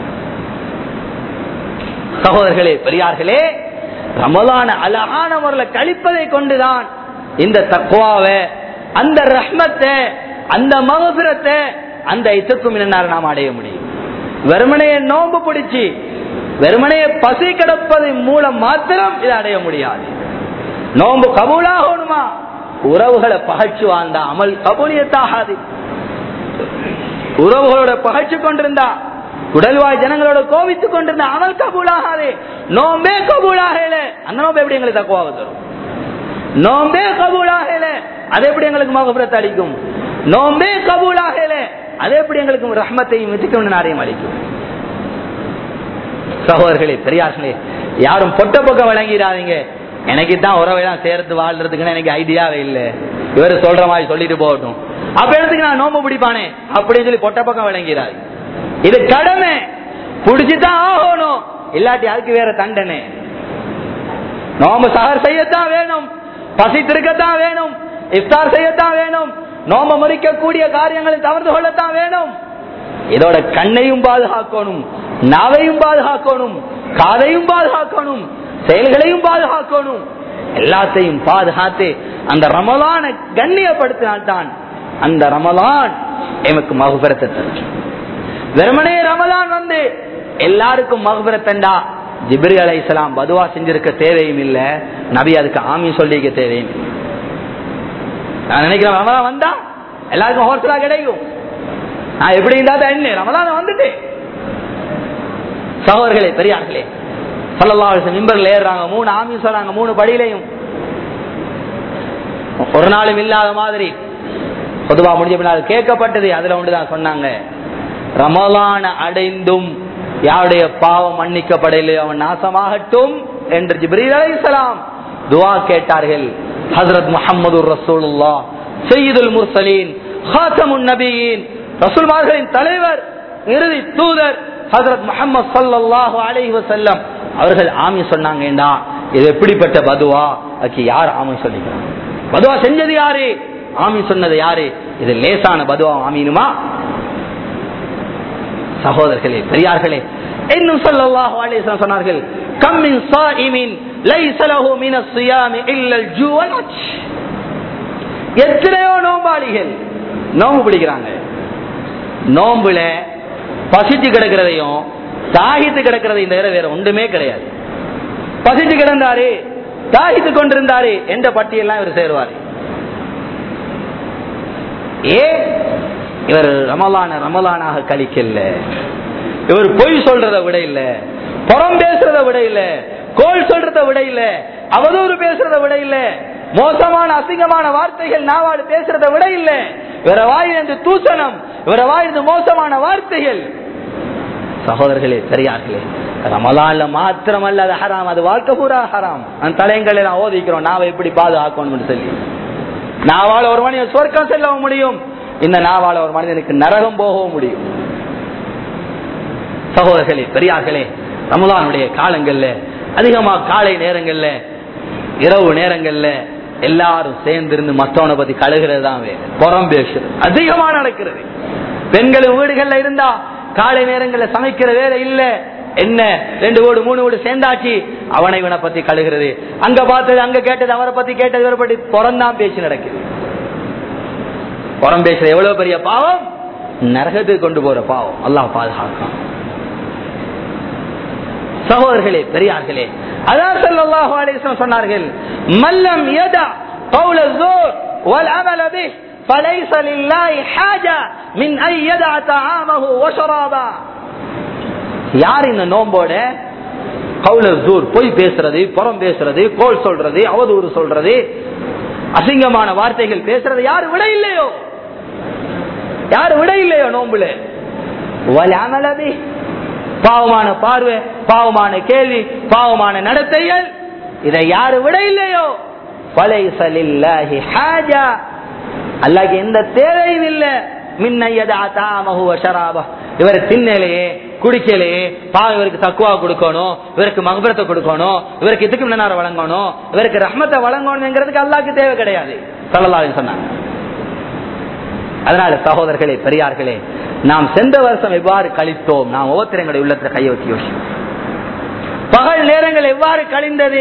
சகோதரர்களே பெரியார்களே ரமலான அழகான முறையில கழிப்பதை கொண்டுதான் இந்த தக்குவாவை அந்த ரஹ்மத்தை அந்த மகசுரத்தை அந்த இத்துக்கும் இன்னார் நாம் அடைய முடியும் வெறுமனையை நோம்பு பிடிச்சு வெறுமனையை பசி கிடப்பதன் மூலம் மாத்திரம் இதை அடைய முடியாது நோம்பு கபூலாகணுமா உறவுகளை பகச்சு வாழ்ந்தா அமல் கபூலியத்தாகாது உறவுகளோட பகச்சு கொண்டிருந்தா உடல்வாய் ஜனங்களோட கோவித்துக் கொண்டிருந்த அமல் கபூலாகாது நோம்பே கபூலாகல அந்த நோம்பு எப்படி எங்களுக்கு தக்குவாக தரும் நோம்பே கபூலாகல அது எப்படி எங்களுக்கு மகபுரத்தை அளிக்கும் நோம்பே கபூலாகல அது எப்படி எங்களுக்கு ரஹ்மத்தையும் மித்திக்கும் நாரையும் அளிக்கும் சகோதரர்களே பெரியார்களே யாரும் பொட்ட பக்கம் வழங்கிடாதீங்க எனக்கு தான் உறவையெல்லாம் சேர்த்து வாழ்றதுக்குன்னு எனக்கு ஐடியாவே இல்லை இவர் சொல்ற மாதிரி சொல்லிட்டு போகட்டும் அப்ப எடுத்துக்கு நான் நோம்பு பிடிப்பானே அப்படின்னு சொல்லி பொட்ட பக்கம் வழங்கிறாரு இது கடமை பிடிச்சுதான் ஆகணும் இல்லாட்டி அதுக்கு வேற தண்டனை நோம்பு சகர் செய்யத்தான் வேணும் பசி திருக்கத்தான் வேணும் இஃப்தார் செய்யத்தான் வேணும் நோம்ப முறிக்கக்கூடிய காரியங்களை தவிர்த்து கொள்ளத்தான் வேணும் இதோட கண்ணையும் பாதுகாக்கணும் நாவையும் பாதுகாக்கணும் காதையும் பாதுகாக்கணும் செயல்களையும் பாதுகாக்கணும் எல்லாத்தையும் பாதுகாத்து அந்த ரமலான கண்ணியப்படுத்தினால்தான் அந்த ரமலான் எமக்கு மகுபரத்தை தரும் வெறுமனே ரமலான் வந்து எல்லாருக்கும் மகுபரத்தண்டா ஜிப்ரி அலை இஸ்லாம் பதுவா செஞ்சிருக்க தேவையும் இல்ல நபி அதுக்கு ஆமி சொல்லிக்க தேவையும் இல்லை நான் நினைக்கிறேன் ரமலான் வந்தா எல்லாருக்கும் ஹோல்சலா கிடைக்கும் நான் எப்படி இருந்தா என்ன ரமலான் வந்துட்டேன் சகோதரர்களே பெரியார்களே சல்லல்லா மிம்பர்ல ஏறுறாங்க மூணு ஆமி சொல்றாங்க மூணு படியிலையும் ஒரு நாளும் இல்லாத மாதிரி பொதுவா முடிஞ்ச பின்னால் கேட்கப்பட்டது அதுல ஒன்றுதான் சொன்னாங்க ரமலான அடைந்தும் யாருடைய பாவம் மன்னிக்கப்படலையோ அவன் நாசமாகட்டும் என்று ஜிப்ரீல் அலைஹிஸ்ஸலாம் துவா கேட்டார்கள் ஹஜரத் முஹம்மது ரசூலுல்லா சையீதுல் முர்சலீன் ஹாத்தமுன் நபியின் ரசூல்மார்களின் தலைவர் இறுதி தூதர் ஹஜரத் முஹம்மது ஸல்லல்லாஹு அலைஹி வஸல்லம் அவர்கள் ஆமி சொன்னாங்கடா இது எப்படிப்பட்ட பதுவா அதுக்கு யார் ஆமி சொல்லிக்கிறாங்க பதுவா செஞ்சது யாரு ஆமி சொன்னது யாரு இது லேசான பதுவா ஆமீனுமா சகோதரர்களே பெரியார்களே இன்னும் ஸல்லல்லாஹு அலைஹி வஸல்லம் சொன்னார்கள் கம் மின் ஸாயிமின் லைஸ லஹு மின ஸியாமி இல்ல அல்-ஜூ வல் அத்ஷ் எத்தனையோ நோம்பாளிகள் நோம்பு பிடிக்கிறாங்க நோம்புல பசிச்சு கிடக்கிறதையும் தாகித்து கிடக்கிறதையும் தவிர வேற ஒன்றுமே கிடையாது பசிச்சு கிடந்தாரு தாகித்து கொண்டிருந்தாரு என்ற பட்டியெல்லாம் இவர் சேருவாரு ஏ இவர் ரமலான ரமலானாக கழிக்கல இவர் பொய் சொல்றத விட இல்ல புறம் பேசுறத விட இல்ல கோல் சொல்றத விட இல்ல அவதூறு பேசுறத விட இல்ல மோசமான அசிங்கமான வார்த்தைகள் நாவாடு பேசுறத விட இல்ல இவர வாயிலிருந்து தூசணம் இவர வாயிலிருந்து மோசமான வார்த்தைகள் சகோதரர்களே பெரியார்களே ரமலான்ல மாத்திரமல்ல அது ஹராம் அது வாழ்க்கை பூரா ஹராம் அந்த தலையங்களை நான் ஓதிக்கிறோம் நாவை எப்படி பாதுகாக்கணும்னு சொல்லி நாவால ஒரு மனிதன் சொர்க்கம் செல்லவும் முடியும் இந்த நாவால ஒரு மனிதனுக்கு நரகம் போகவும் முடியும் சகோதரர்களே பெரியார்களே ரமலானுடைய காலங்கள்ல அதிகமா காலை நேரங்கள்ல இரவு நேரங்கள்ல எல்லாரும் சேர்ந்து இருந்து மத்தவனை பத்தி கழுகிறது தான் வேறு புறம் பேசுறது அதிகமா நடக்கிறது பெண்கள் வீடுகள்ல இருந்தா காலை நேரங்கள்ல சமைக்கிற வேலை இல்ல என்ன ரெண்டு வீடு மூணு வீடு சேர்ந்தாச்சு அவனை இவனை பத்தி கழுகிறது அங்க பார்த்தது அங்க கேட்டது அவரை பத்தி கேட்டது இவரை பத்தி புறம்தான் பேச்சு நடக்குது புறம் பேசுற எவ்வளவு பெரிய பாவம் நரகத்துக்கு கொண்டு போற பாவம் அல்லாஹ் பாதுகாக்கும் சகோதரர்களே பெரியார்களே அதான் ஸல்லல்லாஹு அலைஹி வஸல்லம் சொன்னார்கள் மல்லம் யதா கௌல ஸூர் والعمل به فليس لله حاجة من أن يدع طعامه وشرابه யார் இந்த நோம்போட கவுல ஜூர் பொய் பேசுறது புறம் பேசுறது கோல் சொல்றது அவதூறு சொல்றது அசிங்கமான வார்த்தைகள் பேசுறது யாரு விட இல்லையோ யாரு விட இல்லையோ நோம்புல வலமலபி பாவமான பார்வை பாவமான கேள்வி பாவமான நடத்தைகள் இதை யாரு விட இல்லையோ பலைசலில்லாஹி ஹாஜா அல்லாஹ்க்கு எந்த தேவையும் இல்லை மின்னையதா தாமஹு வஷராபா இவர் தின்னலையே குடிக்கலையே பாவம் இவருக்கு தக்குவா கொடுக்கணும் இவருக்கு மகபரத்தை கொடுக்கணும் இவருக்கு இதுக்கு முன்னார வழங்கணும் இவருக்கு ரஹ்மத்தை வழங்கணுங்கிறதுக்கு அல்லாஹ்க்கு தேவை கிடையாது சல்லல்லாஹு சொன்னாங்க அதனால சகோதரர்களே பெரியார்களே நாம் சென்ற வருஷம் எவ்வாறு கழித்தோம் நாம் ஒவ்வொருத்தர் எங்களுடைய உள்ளத்துல கையை வச்சு யோசிச்சோம் பகல் நேரங்கள் எவ்வாறு கழிந்தது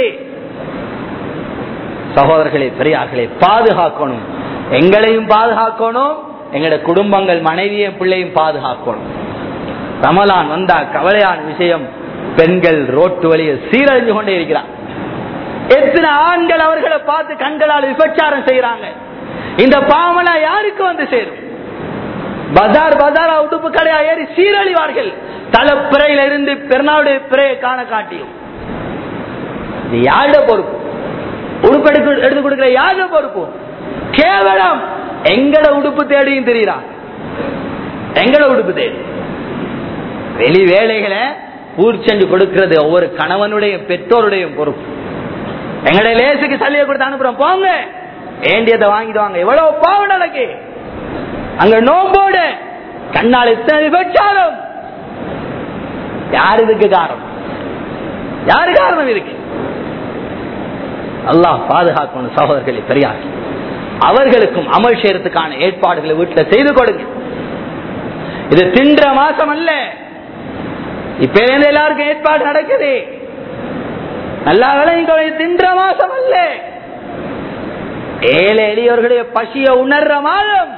சகோதரர்களே பெரியார்களே பாதுகாக்கணும் எங்களையும் பாதுகாக்கணும் எங்களுடைய குடும்பங்கள் மனைவியும் பிள்ளையும் பாதுகாக்கணும் ரமலான் வந்தா கவலையான விஷயம் பெண்கள் ரோட்டு வழியை சீரழிஞ்சு கொண்டே இருக்கிறார் எத்தனை ஆண்கள் அவர்களை பார்த்து கண்களால் விபச்சாரம் செய்யறாங்க இந்த பாவமெல்லாம் யாருக்கு வந்து சேரும் பஜார் பஜாரா உடுப்பு கடையா ஏறி சீரழிவார்கள் தலைப்பிறையில இருந்து பெருநாளுடைய பிறையை காண காட்டியும் இது யாருடைய பொறுப்பு உடுப்பு எடுக்க எடுத்து கொடுக்கிற யாருடைய பொறுப்பு கேவலம் எங்கட உடுப்பு தேடியும் தெரியுறான் எங்கட உடுப்பு தேடி வெளி வேலைகளை பூர்த்தி செஞ்சு கொடுக்கிறது ஒவ்வொரு கணவனுடைய பெற்றோருடைய பொறுப்பு எங்களுடைய லேசுக்கு சல்லியை கொடுத்து அனுப்புறோம் போங்க வேண்டியதை வாங்கிட்டு வாங்க எவ்வளவு பாவம் நடக்கு அங்க நோம்போடு கண்ணால் இத்தனை விபச்சாரம் யார் இதுக்கு காரணம் யாரு காரணம் இருக்கு அல்லாஹ் பாதுகாக்கணும் சகோதரர்களை பெரியார் அவர்களுக்கும் அமல் செய்யறதுக்கான ஏற்பாடுகளை வீட்டுல செய்து கொடுங்க இது தின்ற மாசம் அல்ல இப்ப இருந்து எல்லாருக்கும் ஏற்பாடு நடக்குது நல்லா விளையும் தின்ற மாசம் அல்ல ஏழை எளியவர்களுடைய பசிய உணர்ற மாதம்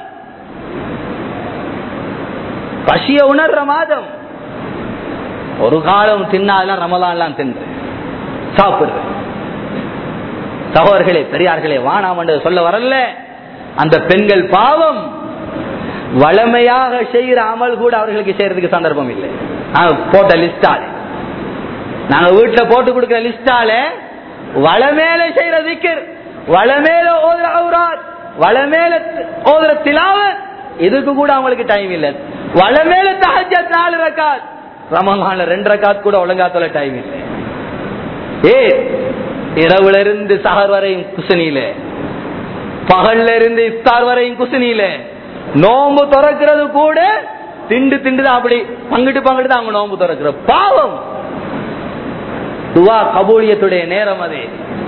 பசிய உணர்ற மாதம் ஒரு காலம் தின்னாலாம் ரமலான்லாம் தின்று சாப்பிடுறது சகோதரர்களே பெரியார்களே வானாம் என்று சொல்ல வரல அந்த பெண்கள் பாவம் வளமையாக செய்கிற அமல் கூட அவர்களுக்கு செய்யறதுக்கு சந்தர்ப்பம் இல்லை நாங்க போட்ட லிஸ்டால நாங்க வீட்டுல போட்டு கொடுக்கிற லிஸ்டால வளமேல செய்யற திக்கர் வளமேல ஓதுற அவுராத் வளமேல ஓதுற திலாவத் இதுக்கு கூட அவங்களுக்கு டைம் இல்ல வளமேல தஹஜத் நாலு ரக்காத் ரமலான்ல ரெண்டு ரக்காத் கூட ஒழுங்கா சொல்ல டைம் இல்லை ஏ இரவுல இருந்து சஹர் வரையும் குசனியில பகல்ல இருந்து இஃப்தார் வரையும் குசனியில நோம்பு திறக்கிறது கூட திண்டு திண்டு தான் அப்படி பங்கிட்டு பங்கிட்டு தான் அவங்க நோம்பு திறக்கிற பாவம் துவா கபூலியத்துடைய நேரம் அது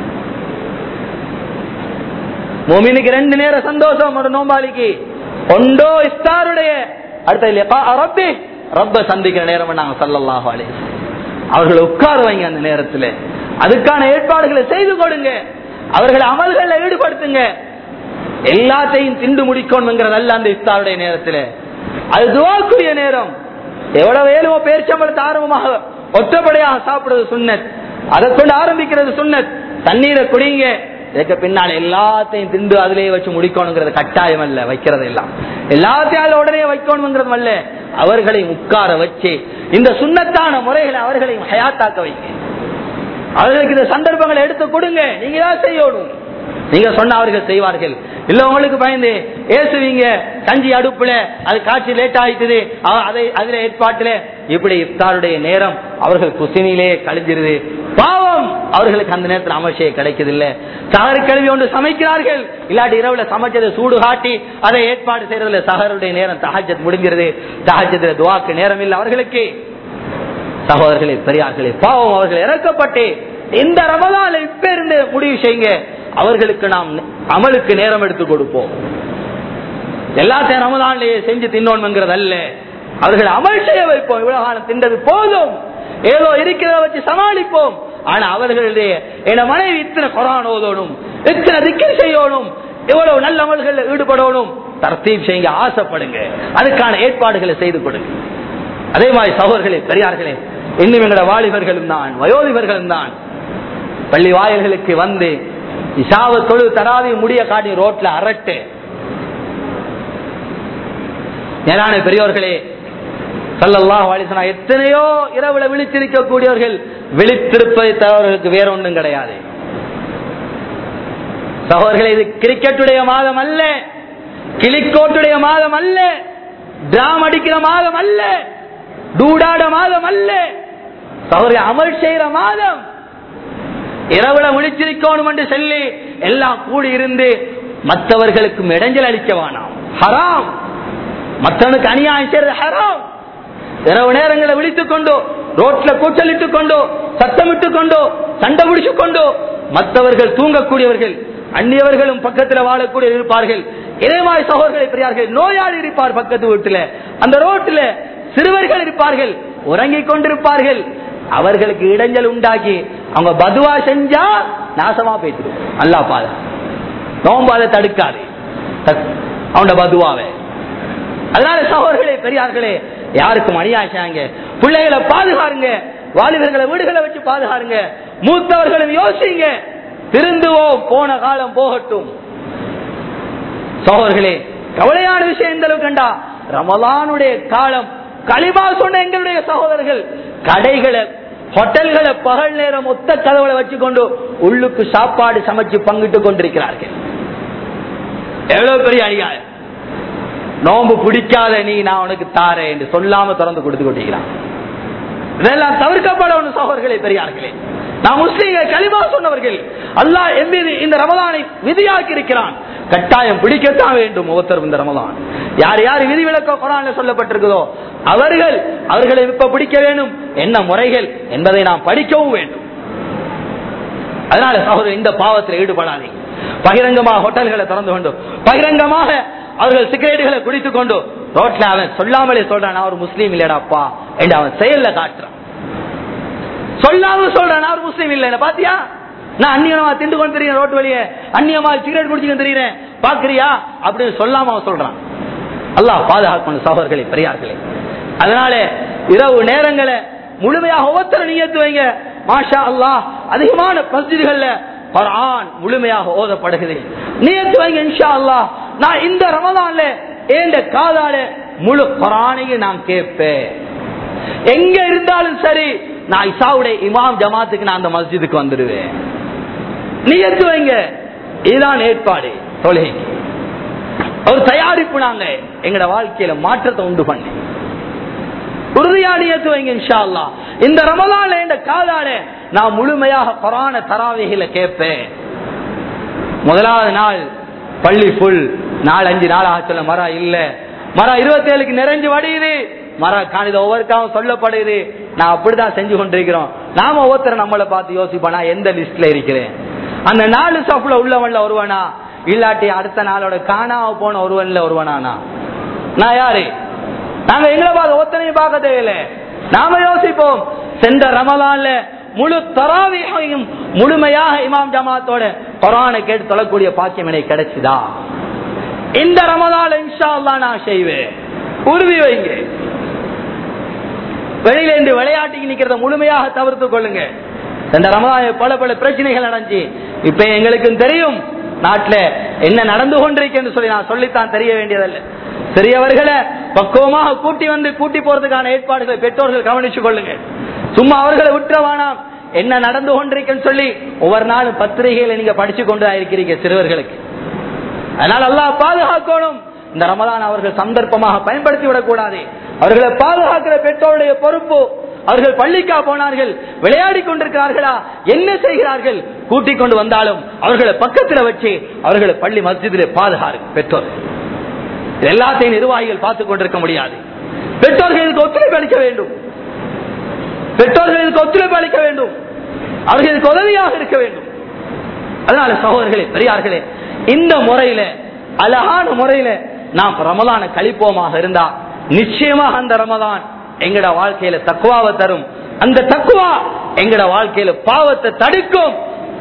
மோமினுக்கு ரெண்டு நேரம் சந்தோஷம் ஒரு நோம்பாளிக்கு ஒண்டோ இஸ்தாருடைய அடுத்த ரப்பி ரப்ப சந்திக்கிற நேரம் நாங்க சல்லல்லாஹு அலைஹி அவர்களை உட்கார வைங்க அந்த நேரத்துல அதுக்கான ஏற்பாடுகளை செய்து கொடுங்க அவர்களை அமல்களை ஈடுபடுத்துங்க எல்லாத்தையும் திண்டு முடிக்கணுங்கிறது அல்ல அந்த இஃப்தாருடைய நேரத்துல அது துவாக்குரிய நேரம் எவ்வளவு வேலுமோ பேர்ச்சம்பளத்தை ஆரம்பமாக ஒற்றப்படையாக சாப்பிடுறது சுண்ணத் அதை கொண்டு ஆரம்பிக்கிறது சுண்ணத் தண்ணீரை குடிங்க இதுக்கு பின்னால் எல்லாத்தையும் திண்டு அதிலேயே வச்சு முடிக்கணுங்கிறது கட்டாயம் அல்ல வைக்கிறது எல்லாம் எல்லாத்தையும் அதுல உடனே வைக்கணுங்கிறது அல்ல அவர்களை உட்கார வச்சு இந்த சுண்ணத்தான முறைகளை அவர்களையும் ஹயாத்தாக்க வைங்க அவர்களுக்கு இந்த சந்தர்ப்பங்களை எடுத்து கொடுங்க நீங்க தான் செய்யணும் நீங்க சொன்ன அவர்கள் செய்வார்கள் இல்ல உங்களுக்கு பயந்து ஏசுவீங்க கஞ்சி அடுப்புல அது காட்சி லேட் ஆயிட்டுது அவ- அதை அதுல ஏற்பாட்டுல இப்படி இஃப்தாருடைய நேரம் அவர்கள் குசினிலே கழிஞ்சிருது பாவம் அவர்களுக்கு அந்த நேரத்தில் அமர்ச்சியை கிடைக்குது இல்ல சகரு கல்வி ஒன்று சமைக்கிறார்கள் இல்லாட்டி இரவுல சமைச்சதை சூடு காட்டி அதை ஏற்பாடு செய்யறதுல சகருடைய நேரம் தஹஜத் முடிஞ்சிருது தஹஜத்துல துவாக்கு நேரம் இல்லை அவர்களுக்கு சகோதரர்களே பெரியார்களே பாவம் அவர்கள் இறக்கப்பட்டு இந்த ரமதான இப்ப இருந்து முடிவு செய்யுங்க அவர்களுக்கு நாம் அமலுக்கு நேரம் எடுத்து கொடுப்போம் எல்லாத்தையும் ரமதான்லயே செஞ்சு தின்னோம்ங்கிறது அல்ல அவர்கள் அமல் செய்ய வைப்போம் இவ்வளவு காலம் தின்றது போதும் ஏதோ இருக்கிறத வச்சு சமாளிப்போம் ஆனா அவர்களுடைய என் மனைவி இத்தனை குரான் ஓதணும் இத்தனை திக்கில் செய்யணும் இவ்வளவு நல்ல அமல்களில் ஈடுபடணும் தர்த்தீப் செய்யுங்க ஆசைப்படுங்க அதுக்கான ஏற்பாடுகளை செய்து கொடுங்க அதே மாதிரி சகோதரர்களே பெரியார்களே இன்னும் எங்களோட வாலிபர்களும் தான் வயோதிபர்களும் தான் பள்ளி வாயில்களுக்கு வந்து இசாவ தொழு தராவி முடிய காட்டி ரோட்ல அரட்டு மேலான பெரியோர்களே சல்லல்லாஹு அலைஹி வஸல்லம் எத்தனையோ இரவுல விழித்திருக்கக்கூடியவர்கள் விழித்திருப்பதை தவறுகளுக்கு வேற ஒன்றும் கிடையாது சகோதரர்களே இது கிரிக்கெட்டுடைய மாதம் அல்ல கிளிக்கோட்டுடைய மாதம் அல்ல டிராம் அடிக்கிற மாதம் அல்ல டூடாட மாதம் அல்ல சகோதரி அமல் செய்யற மாதம் இரவுல முழிச்சிருக்கணும் என்று சொல்லி எல்லாம் கூடி இருந்து மற்றவர்களுக்கும் இடைஞ்சல் அளிக்க வேணாம் ஹராம் மற்றவனுக்கு அநியாயம் செய்யறது ஹராம் இரவு நேரங்களை விழித்துக் கொண்டோ ரோட்ல கூச்சலிட்டுக் கொண்டோ சத்தமிட்டுக் கொண்டோ சண்டை பிடிச்சுக் கொண்டோ மற்றவர்கள் தூங்கக்கூடியவர்கள் அந்நியவர்களும் பக்கத்தில் வாழக்கூடிய இருப்பார்கள் இதேமாய் சகோதரர்களை பெரியார்கள் நோயாளி இருப்பார் பக்கத்து வீட்டுல அந்த ரோட்டுல சிறுவர்கள் இருப்பார்கள் உறங்கிக் கொண்டிருப்பார்கள் அவர்களுக்கு இடைஞ்சல் உண்டாக்கி அவங்க பதுவா செஞ்சா நாசமா போயிட்டு அல்லா பாத நோம்பாத தடுக்காது அவனோட பதுவாவை அதனால சகோதரர்களே பெரியார்களே யாருக்கும் அநியாயங்க பிள்ளைகளை பாதுகாருங்க வாலிபர்களை வீடுகளை வச்சு பாதுகாருங்க மூத்தவர்களும் யோசிங்க திருந்துவோம் போன காலம் போகட்டும் சகோதரர்களே கவலையான விஷயம் எந்த அளவுக்கு கண்டா ரமலானுடைய காலம் களிமா சொன்ன எங்களுடைய சகோதரர்கள் கடைகளை ஹோட்டல்களை பகல் நேரம் ஒத்த கதவுகளை வச்சுக்கொண்டு உள்ளுக்கு சாப்பாடு சமைச்சு பங்கிட்டு கொண்டிருக்கிறார்கள் எவ்வளவு பெரிய அநியாயம் நோம்பு பிடிக்காத நீ நான் உனக்கு தாரேன் என்று சொல்லாம திறந்து கொடுத்து கொண்டிருக்கிறான் இதெல்லாம் தவிர்க்கப்படணும் சகோதரர்களே பெரியார்களே நான் முஸ்லீம்கள் களிமா சொன்னவர்கள் அல்லாஹ் எம்பீது இந்த ரமலானை விதியாக்கி இருக்கிறான் கட்டாயம் பிடிக்கத்தான் வேண்டும் ஒவ்வொருத்தரும் இந்த ரமலான் யார் யார் விதி விளக்க குரான்ல சொல்லப்பட்டிருக்குதோ அவர்கள் அவர்களை இப்ப பிடிக்க வேண்டும் என்ன முறைகள் என்பதை நாம் படிக்கவும் வேண்டும் அதனால சகோதரர் இந்த பாவத்தில் ஈடுபடாதீங்க பகிரங்கமாக ஹோட்டல்களை திறந்து கொண்டு பகிரங்கமாக அவர்கள் சிகரெட்டுகளை குடித்துக் கொண்டு ரோட்ல அவன் சொல்லாமலே சொல்றான் நான் ஒரு முஸ்லீம் இல்லடாப்பா என்று அவன் செயல்ல காட்டுறான் சொல்லாம சொல்றான் நான் ஒரு முஸ்லீம் இல்ல பாத்தியா நான் அந்நியமா திண்டு கொண்டு தெரியும் ரோட்டு வழியே அந்நியமா சிகரெட் குடிச்சுட்டு தெரியுறேன் பாக்குறியா அப்படின்னு சொல்லாம அவன் சொல்றான் அல்லாஹ் பாதுகாக்கணும் சகோதரர்களே பெரியார்களே அதனால இரவு நேரங்களை முழுமையாக ஒவ்வொருத்தர நீயத்து வைங்க மாஷா அல்லாஹ் அதிகமான மஸ்ஜிதுகள்ல குர்ஆன் முழுமையாக ஓதப்படுகிறது நியத்து வைங்க இன்ஷா அல்லாஹ் நான் இந்த ரமதான்ல ஏண்ட காதால முழு குரானையும் நான் கேட்பேன் எங்க இருந்தாலும் சரி நான் இசாவுடைய இமாம் ஜமாத்துக்கு நான் அந்த மஸ்ஜிதுக்கு வந்துடுவேன் நியத்து வைங்க இதுதான் ஏற்பாடு தொழுகைக்கு ஒரு தயாரிப்பு நாங்க எங்கட வாழ்க்கையில மாற்றத்தை உண்டு பண்ணி உறுதியா நியத்து வைங்க இன்ஷா அல்லாஹ் இந்த ரமலான்ல இந்த காதால நான் முழுமையாக குரான தராவைகளை கேட்பேன் முதலாவது நாள் பள்ளி புல் நாலு அஞ்சு நாள் ஆச்சுல மரம் இல்ல மரம் இருபத்தி ஏழுக்கு நிறைஞ்சு வடியுது மர காணித ஒவ்வொருக்காவும் சொல்லப்படுது நான் அப்படிதான் செஞ்சு கொண்டிருக்கிறோம் நாம ஒவ்வொருத்தர் நம்மளை பார்த்து யோசிப்போம் நான் எந்த லிஸ்ட்ல இருக்கிறேன் அந்த நாலு சஃப்ல உள்ளவன்ல ஒருவனா இல்லாட்டி அடுத்த நாளோட காணாம போன ஒருவன்ல ஒருவனானா நான் யாரு நாங்க எங்களை பார்க்க ஒத்தனையும் பார்க்க தேவையில்லை நாம யோசிப்போம் சென்ற ரமலான்ல முழு தராவியையும் முழுமையாக இமாம் ஜமாத்தோட குரானை கேட்டு தொழக்கூடிய பாக்கியம் எனக்கு கிடைச்சுதா இந்த ரமலான் இன்ஷா அல்லாஹ் நான் செய்வேன் உறுதி வைங்க வெளியில இருந்து விளையாட்டுக்கு நிக்கிறத முழுமையாக தவிர்த்துக் கொள்ளுங்க இந்த ரமலான் பல பல பிரச்சனைகள் நடந்துச்சு இப்ப எங்களுக்கும் தெரியும் நாட்டுல என்ன நடந்து கொண்டிருக்குன்னு சொல்லி நான் சொல்லித்தான் தெரிய வேண்டியதல்ல பெரியவர்களை பக்குவமாக கூட்டி வந்து கூட்டி போறதுக்கான ஏற்பாடுகளை பெற்றோர்கள் கவனிச்சுக் கொள்ளுங்க சும்மா அவர்களை விட்டுற வேணாம் என்ன நடந்து கொண்டிருக்குன்னு சொல்லி ஒவ்வொரு நாளும் பத்திரிகைகளை நீங்க படிச்சு கொண்டு இருக்கிறீங்க சிறுவர்களுக்கு அதனால் அல்லாஹ் பாதுகாக்கணும் இந்த ரமதான் அவர்கள் சந்தர்ப்பமாக பயன்படுத்தி விடக்கூடாது அவர்களை பாதுகாக்கிற பெற்றோருடைய பொறுப்பு அவர்கள் பள்ளிக்கா போனார்கள் விளையாடி கொண்டிருக்கிறார்களா என்ன செய்கிறார்கள் கூட்டிக் கொண்டு வந்தாலும் அவர்களை பக்கத்தில் வச்சு அவர்களை பள்ளி மஸ்ஜிதிலே பாதுகாரு பெற்றோர்கள் இது எல்லாத்தையும் நிர்வாகிகள் பார்த்துக் கொண்டிருக்க முடியாது பெற்றோர்களுக்கு ஒத்துழைப்பு அளிக்க வேண்டும் பெற்றோர்களுக்கு ஒத்துழைப்பு அளிக்க வேண்டும் அவர்களுக்கு உதவியாக இருக்க வேண்டும் அதனால சகோதரர்களே பெரியார்களே இந்த முறையில அழகான முறையில நாம் ரமலான கழிப்போமாக இருந்தா நிச்சயமாக அந்த ரமதான் எங்கட வாழ்க்கையில தக்குவாவை தரும் அந்த தக்குவா எங்கட வாழ்க்கையில பாவத்தை தடுக்கும்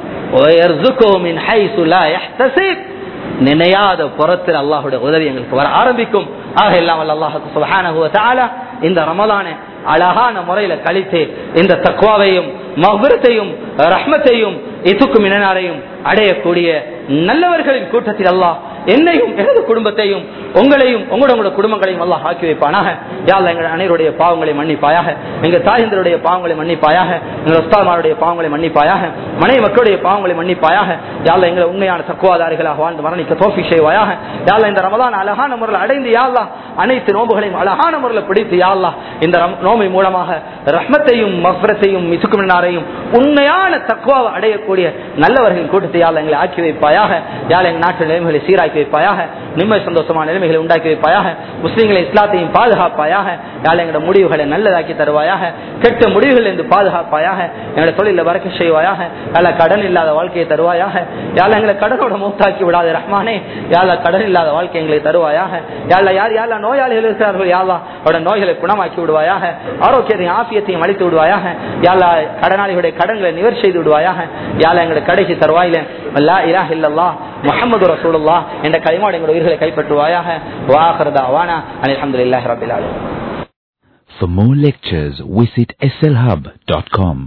நினையாத புறத்தில் அல்லாஹுடைய உதவி எங்களுக்கு வர ஆரம்பிக்கும் ஆக இல்லாமல் அல்லாஹு இந்த ரமலான அழகான முறையில கழித்து இந்த தக்குவாவையும் மகுரத்தையும் ரஹ்மத்தையும் இதுக்கும் இனனாரையும் அடையக்கூடிய நல்லவர்களின் கூட்டத்தில் அல்லாஹ் என்னையும் எனது குடும்பத்தையும் உங்களையும் உங்களோட உங்களோட குடும்பங்களையும் அல்லாஹ் ஆக்கி வைப்பானாக யாழ் எங்கள் அனைவருடைய பாவங்களை மன்னிப்பாயாக எங்க தாயந்தருடைய பாவங்களை மன்னிப்பாயாக எங்கள் உஸ்தாமாருடைய பாவங்களை மன்னிப்பாயாக மனைவி மக்களுடைய பாவங்களை மன்னிப்பாயாக யாழ் எங்களை உண்மையான தக்குவாதாரிகளாக வாழ்ந்து மரணிக்க தோஃபி செய்வாயாக யாழ் இந்த ரமதான் அழகான முறையில் அடைந்து யாழ்லா அனைத்து நோம்புகளையும் அழகான முறையில் பிடித்து யாழ்லா இந்த ரம்- நோம்பை மூலமாக ரஹ்மத்தையும் மஃபரத்தையும் மிசுக்குமினாரையும் உண்மையான தக்குவாவை அடையக்கூடிய நல்லவர்களின் கூட்டத்தை யாழ் எங்களை ஆக்கி வைப்பாயாக யாழ் எங்கள் நாட்டு நிலைமைகளை சீராக்கி வைப்பாயாக நிம்மதி சந்தோஷமான நிலைமைகளை உண்டாக்கி வைப்பாயாக முஸ்லீம்களை இஸ்லாத்தையும் பாதுகாப்பாயாக யாழ் எங்களோட முடிவுகளை நல்லதாக்கி தருவாயாக கெட்ட முடிவுகள் இருந்து பாதுகாப்பாயாக எங்களோட தொழில வரக்க செய்வாயாக யாழ கடன் இல்லாத வாழ்க்கையை தருவாயாக யாழ் எங்களை கடனோட மூத்தாக்கி விடாத ரஹ்மானே யாழ கடன் இல்லாத வாழ்க்கை எங்களை தருவாயாக யாழ யார் யாழ நோயாளிகள் இருக்கிறார்கள் யாழா அவருடைய நோய்களை குணமாக்கி விடுவாயாக ஆரோக்கியத்தையும் ஆபியத்தையும் அளித்து விடுவாயாக யாழ கடனாளிகளுடைய கடன்களை நிவர் செய்து விடுவாயாக யாழ எங்களுடைய கடைசி தருவாயில லா இலாஹ இல்லல்லாஹ் முஹம்மது ரசூலுல்லாஹ் என்ற கைமாடு எங்களுடைய உயிர்களை கைப்பற்றுவாயாக வாஹர் தாவானா அல்ஹம்துலில்லாஹி ரப்பில் ஆலமீன் For more lectures, visit slhub.com.